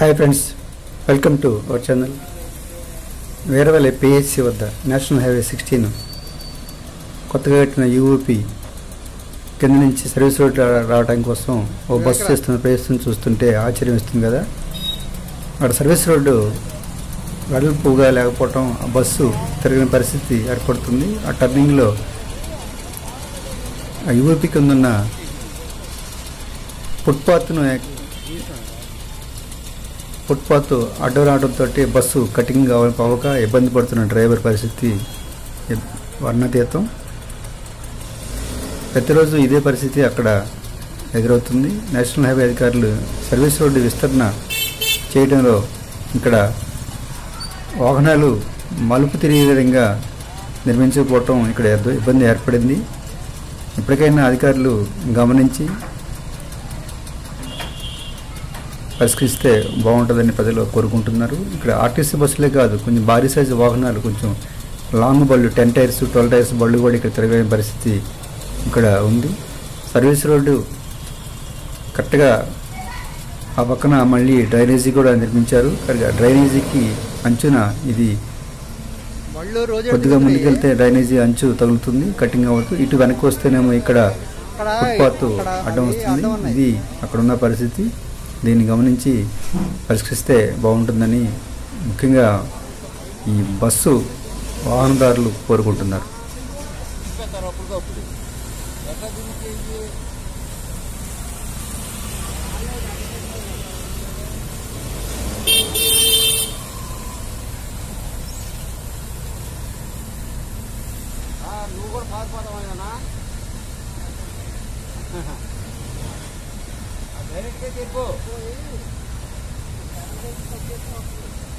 hi friends welcome to our channel Veravalli PHC వద్ద national highway sixteen కొత్తగా కట్టిన యూఓపి కింద నుంచి సర్వీస్ రోడ్ రా- రావడానికి కోసం ఓ బస్సు చేస్తున్న ప్రయత్నం చూస్తుంటే ఆశ్చర్యం ఇస్తుంది కదా అక్కడ సర్వీస్ రోడ్డు వెడల్పుగా లేకపోవటం ఆ బస్సు తిరగని పరిస్థితి ఏర్పడుతుంది ఆ టర్నింగ్లో ఆ యూఓపి కింద ఉన్న ఫుట్పాత్ను ఫుట్పాత్ అడ్డు రావడంతో బస్సు కటింగ్ అవ- అవ్వక ఇబ్బంది పడుతున్న డ్రైవర్ పరిస్థితి ఎ- వర్ణతీతం ప్రతిరోజు ఇదే పరిస్థితి అక్కడ ఎదురవుతుంది నేషనల్ హైవే అధికారులు సర్వీస్ రోడ్డు విస్తరణ చేయడంలో ఇక్కడ వాహనాలు మలుపు తిరిగే విధంగా నిర్మించకపోవటం ఇక్కడ ఎద్ద- ఇబ్బంది ఏర్పడింది ఇప్పటికైనా అధికారులు గమనించి పరిష్కరిస్తే బాగుంటుందని ప్రజలు కోరుకుంటున్నారు ఇక్కడ ఆర్టీసీ బస్సులే కాదు కొంచెం భారీ సైజు వాహనాలు కొంచెం లాంగ్ బళ్ళు టెన్ టైర్స్ ట్వెల్వ్ టైర్స్ బళ్ళు కూడా ఇక్కడ తిరగని పరిస్థితి ఇక్కడ ఉంది సర్వీస్ రోడ్డు కరెక్ట్గా ఆ పక్కన మళ్ళీ డ్రైనేజీ కూడా నిర్మించారు కానీ ఆ డ్రైనేజీకి అంచున ఇది కొద్దిగా ముందుకెళ్తే డ్రైనేజీ అంచు తగులుతుంది కటింగ్ అవ్వదు ఇటు వెనక్కి వస్తేనేమో ఇక్కడ ఫుట్పాత్ అడ్డం వస్తుంది ఇది అక్కడ ఉన్న పరిస్థితి దీన్ని గమనించి పరిష్కరిస్తే బాగుంటుందని ముఖ్యంగా ఈ బస్సు వాహనదారులు కోరుకుంటున్నారు నువ్వు కూడా పారిపోతావు ఆయన డైరెక్ట్గా చెప్పు